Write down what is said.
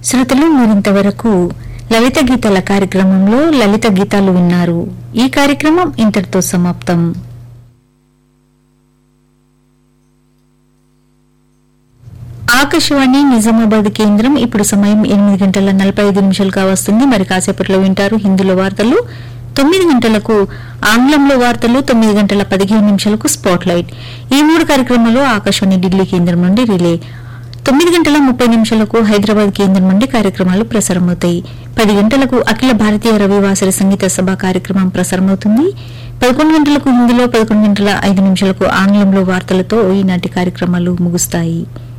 శ్రోతలు మరింతవరకు లలిత గీతాల కార్యక్రమంలో లలిత గీతాలు విన్నారు ఈ కార్యక్రమం ఇంతటితో సమాప్తం ఆకాశవాణి నిజామాబాద్ కేంద్రం ఇప్పుడు సమయం ఎనిమిది గంటల నలభై ఐదు నిమిషాలుగా వస్తుంది మరి కాసేపట్లో వింటారు హిందీలో వార్తలు తొమ్మిది గంటలకు ఆంగ్లంలో వార్తలు తొమ్మిది గంటల పదిహేను నిమిషాలకు స్పాట్ లైట్ ఈ మూడు కార్యక్రమాలు ఆకాశవాణి ఢిల్లీ కేంద్రం నుండి రిలే తొమ్మిది గంటల ముప్పై నిమిషాలకు హైదరాబాద్ కేంద్రం నుండి కార్యక్రమాలు ప్రసారమవుతాయి పది గంటలకు అఖిల భారతీయ రవివాసరి సంగీత సభ కార్యక్రమం ప్రసారమవుతుంది పదకొండు గంటలకు హిందీలో పదకొండు గంటల ఐదు నిమిషాలకు ఆంగ్లంలో వార్తలతో ఈనాటి కార్యక్రమాలు ముగుస్తాయి